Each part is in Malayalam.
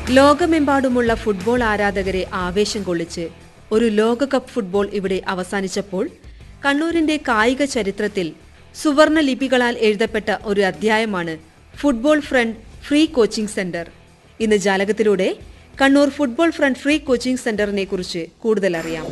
ലോകമെമ്പാടുമുള്ള ഫുട്ബോൾ ആരാധകരെ ആവേശം കൊള്ളിച്ച് ഒരു ലോകകപ്പ് ഫുട്ബോൾ ഇവിടെ അവസാനിച്ചപ്പോൾ കണ്ണൂരിന്റെ കായിക ചരിത്രത്തിൽ സുവർണ ലിപികളാൽ എഴുതപ്പെട്ട ഒരു അധ്യായമാണ് football front free coaching centre ഇന്ന് ജാലകത്തിലൂടെ Kannur football front free coaching സെന്ററിനെ കുറിച്ച് കൂടുതൽ അറിയാം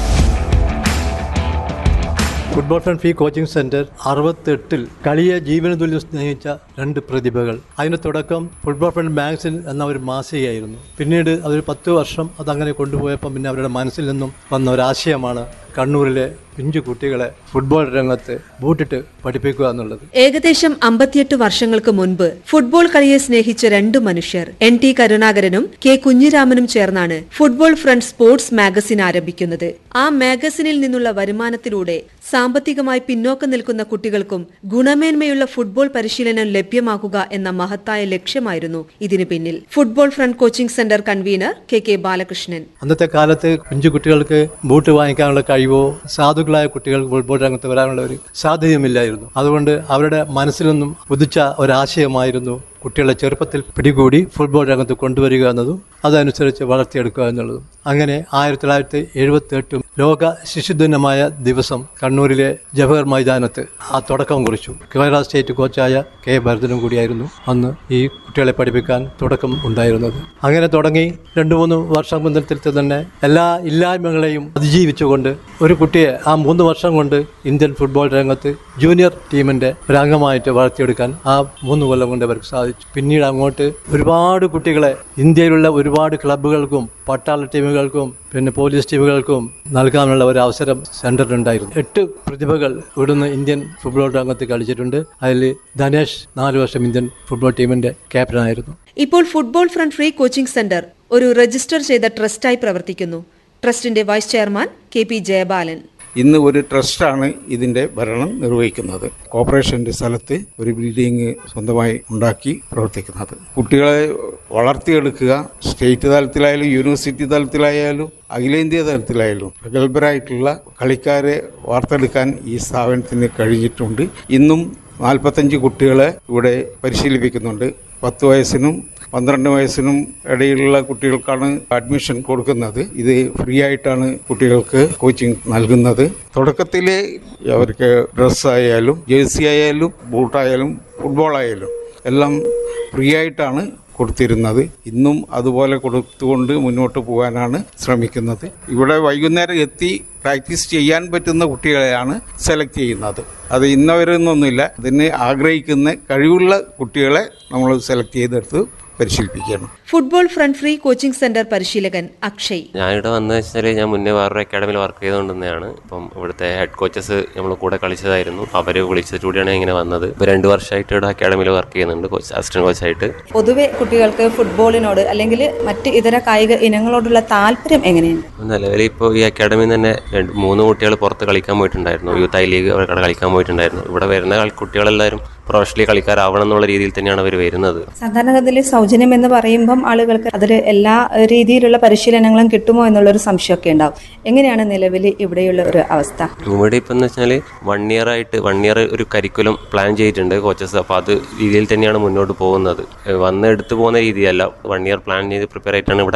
football front free coaching centre അറുപത്തെട്ടിൽ കളിയെ ജീവന തുല്യം സ്നേഹിച്ച രണ്ട് പ്രതിഭകൾ അതിന്റെ തുടക്കം ഫുട്ബോൾ ഫ്രണ്ട് മാഗസിൻ എന്ന ഒരു മാസികയായിരുന്നു പിന്നീട് അതൊരു പത്ത് വർഷം അതങ്ങനെ കൊണ്ടുപോയപ്പോൾ പിന്നെ അവരുടെ മനസ്സിൽ നിന്നും വന്ന ഒരാശയമാണ് കണ്ണൂരിലെ പിഞ്ചു കുട്ടികളെ ഫുട്ബോൾ രംഗത്ത് ബൂട്ടിട്ട് പഠിപ്പിക്കുക എന്നുള്ളത് ഏകദേശം അമ്പത്തിയെട്ട് വർഷങ്ങൾക്ക് മുൻപ് ഫുട്ബോൾ കളിയെ സ്നേഹിച്ച രണ്ടു മനുഷ്യർ എൻ ടി കരുണാകരനും കെ കുഞ്ഞിരാമനും ചേർന്നാണ് ഫുട്ബോൾ ഫ്രണ്ട് സ്പോർട്സ് മാഗസിൻ ആരംഭിക്കുന്നത് ആ മാഗസിനിൽ നിന്നുള്ള വരുമാനത്തിലൂടെ സാമ്പത്തികമായി പിന്നോക്കം നിൽക്കുന്ന കുട്ടികൾക്കും ഗുണമേന്മയുള്ള ഫുട്ബോൾ പരിശീലനം ലഭ്യമാക്കുക എന്ന മഹത്തായ ലക്ഷ്യമായിരുന്നു ഇതിനു പിന്നിൽ football front coaching centre convener K K Balakrishnan അന്നത്തെ കാലത്ത് പിഞ്ചു കുട്ടികൾക്ക് ബൂട്ട് വാങ്ങിക്കാനുള്ള കഴിവോ സാധുക്കളായ കുട്ടികൾക്ക് ഫുട്ബോൾ രംഗത്ത് വരാനുള്ള ഒരു സാധ്യതയുമില്ലായിരുന്നു അതുകൊണ്ട് അവരുടെ മനസ്സിൽ നിന്നും ഉദിച്ച ഒരാശയമായിരുന്നു കുട്ടികളെ ചെറുപ്പത്തിൽ പിടികൂടി ഫുട്ബോൾ രംഗത്ത് കൊണ്ടുവരിക എന്നതും അതനുസരിച്ച് വളർത്തിയെടുക്കുക എന്നുള്ളതും അങ്ങനെ ആയിരത്തി തൊള്ളായിരത്തി എഴുപത്തി എട്ടും ലോക ശിശുദിനമായ ദിവസം കണ്ണൂരിലെ ജവഹർ മൈതാനത്ത് ആ തുടക്കം കുറിച്ചു കേരള സ്റ്റേറ്റ് കോച്ചായ കെ ഭരതനും കൂടിയായിരുന്നു അന്ന് ഈ കുട്ടികളെ പഠിപ്പിക്കാൻ തുടക്കം ഉണ്ടായിരുന്നത് അങ്ങനെ തുടങ്ങി രണ്ടു മൂന്ന് വർഷം മുതൽ തന്നെ എല്ലാ ഇല്ലായ്മകളെയും അതിജീവിച്ചുകൊണ്ട് ഒരു കുട്ടിയെ ആ മൂന്ന് വർഷം കൊണ്ട് ഇന്ത്യൻ ഫുട്ബോൾ രംഗത്ത് ജൂനിയർ ടീമിന്റെ ഒരു അംഗമായിട്ട് വളർത്തിയെടുക്കാൻ ആ മൂന്ന് കൊല്ലം കൊണ്ട് അവർക്ക് സാധിച്ചു പിന്നീട് അങ്ങോട്ട് ഒരുപാട് കുട്ടികളെ ഇന്ത്യയിലുള്ള ഒരുപാട് ക്ലബ്ബുകൾക്കും പട്ടാള ടീമുകൾക്കും പിന്നെ പോലീസ് ടീമുകൾക്കും നൽകാനുള്ള ഒരു അവസരം സെന്ററിലുണ്ടായിരുന്നു എട്ട് പ്രതിഭകൾ ഇവിടുന്ന് ഇന്ത്യൻ ഫുട്ബോൾ രംഗത്ത് കളിച്ചിട്ടുണ്ട് അതിൽ ധനേഷ് നാല് വർഷം ഇന്ത്യൻ ഫുട്ബോൾ ടീമിന്റെ ക്യാപ്റ്റനായിരുന്നു ഇപ്പോൾ football front free coaching centre ഒരു രജിസ്റ്റർ ചെയ്ത ട്രസ്റ്റായി പ്രവർത്തിക്കുന്നു ട്രസ്റ്റിന്റെ vice chairman K P Jayabalan ഇന്ന് ഒരു ട്രസ്റ്റാണ് ഇതിന്റെ ഭരണം നിർവഹിക്കുന്നത് കോർപ്പറേഷന്റെ സ്ഥലത്ത് ഒരു ബിൽഡിംഗ് സ്വന്തമായി ഉണ്ടാക്കി പ്രവർത്തിക്കുന്നത് കുട്ടികളെ വളർത്തിയെടുക്കുക സ്റ്റേറ്റ് തലത്തിലായാലും യൂണിവേഴ്സിറ്റി തലത്തിലായാലും അഖിലേന്ത്യാ തലത്തിലായാലും പ്രഗത്ഭരായിട്ടുള്ള കളിക്കാരെ വാർത്തെടുക്കാൻ ഈ സ്ഥാപനത്തിന് കഴിഞ്ഞിട്ടുണ്ട് ഇന്നും നാൽപ്പത്തഞ്ച് കുട്ടികളെ ഇവിടെ പരിശീലിപ്പിക്കുന്നുണ്ട് പത്ത് വയസ്സിനും പന്ത്രണ്ട് വയസ്സിനും ഇടയിലുള്ള കുട്ടികൾക്കാണ് അഡ്മിഷൻ കൊടുക്കുന്നത് ഇത് ഫ്രീ ആയിട്ടാണ് കുട്ടികൾക്ക് കോച്ചിങ് നൽകുന്നത് തുടക്കത്തിലെ അവർക്ക് ഡ്രസ്സായാലും ജേഴ്സി ആയാലും ബൂട്ടായാലും ഫുട്ബോൾ ആയാലും എല്ലാം ഫ്രീ ആയിട്ടാണ് കൊടുത്തിരുന്നത് ഇന്നും അതുപോലെ കൊടുത്തുകൊണ്ട് മുന്നോട്ട് പോകാനാണ് ശ്രമിക്കുന്നത് ഇവിടെ വൈകുന്നേരം എത്തി പ്രാക്ടീസ് ചെയ്യാൻ പറ്റുന്ന കുട്ടികളെയാണ് സെലക്ട് ചെയ്യുന്നത് അത് ഇന്നവരെന്നൊന്നുമില്ല അതിന് ആഗ്രഹിക്കുന്ന കഴിവുള്ള കുട്ടികളെ നമ്മൾ സെലക്ട് ചെയ്തെടുത്ത് പരിശീലിപ്പിക്കുകയാണ് football front free coaching centre പരിശീലകൻ അക്ഷയ് ഞാനിവിടെ വന്നു വെച്ചാൽ ഞാൻ മുന്നേ വേറൊരു അക്കാഡമിയിൽ വർക്ക് ചെയ്തുകൊണ്ടിരുന്നതാണ് ഇപ്പം ഇവിടുത്തെ ഹെഡ് കോച്ചസ് നമ്മൾ കൂടെ കളിച്ചതായിരുന്നു അവർ വിളിച്ചിട്ടുകൂടിയാണ് ഇങ്ങനെ വന്നത് ഇപ്പോൾ രണ്ട് വർഷമായിട്ട് ഇവിടെ അക്കാഡമിയിൽ വർക്ക് ചെയ്യുന്നുണ്ട് കോച്ച് അസിസ്റ്റന്റ് കോച്ചായിട്ട് പൊതുവെ കുട്ടികൾക്ക് ഫുട്ബോളിനോട് അല്ലെങ്കിൽ മറ്റ് ഇതര കായിക ഇനങ്ങളോടുള്ള താല്പര്യം എങ്ങനെയാണ് നിലവിൽ ഇപ്പോൾ ഈ അക്കാഡമിയിൽ തന്നെ രണ്ട് മൂന്ന് കുട്ടികൾ പുറത്ത് കളിക്കാൻ പോയിട്ടുണ്ടായിരുന്നു യൂത്ത് ഐ ലീഗ് അവിടെ കളിക്കാൻ പോയിട്ടുണ്ടായിരുന്നു ഇവിടെ വരുന്ന കളി- കുട്ടികളെല്ലാവരും പ്രൊഫഷണലി കളിക്കാരാവണം എന്നുള്ള രീതിയിൽ തന്നെയാണ് അവർ വരുന്നത് സാധാരണഗതിയിൽ സൗജന്യം എന്ന് പറയുമ്പം ആളുകൾക്ക് അതിൽ എല്ലാ രീതിയിലുള്ള പരിശീലനങ്ങളും കിട്ടുമോ എന്നുള്ളൊരു സംശയമൊക്കെ ഉണ്ടാവും എങ്ങനെയാണ് നിലവിൽ ഇവിടെയുള്ള ഒരു അവസ്ഥ ഇവിടെ ഇപ്പം എന്ന് വെച്ചാൽ വൺ ഇയർ ആയിട്ട് വൺ ഇയർ ഒരു കരിക്കുലം പ്ലാൻ ചെയ്തിട്ടുണ്ട് കോച്ചസ് അപ്പോൾ അത് രീതിയിൽ തന്നെയാണ് മുന്നോട്ട് പോകുന്നത് ഏഹ് വന്ന് എടുത്തു പോകുന്ന രീതിയല്ല വൺ ഇയർ പ്ലാൻ ചെയ്ത് പ്രിപ്പയർ ആയിട്ടാണ് ഇവിടെ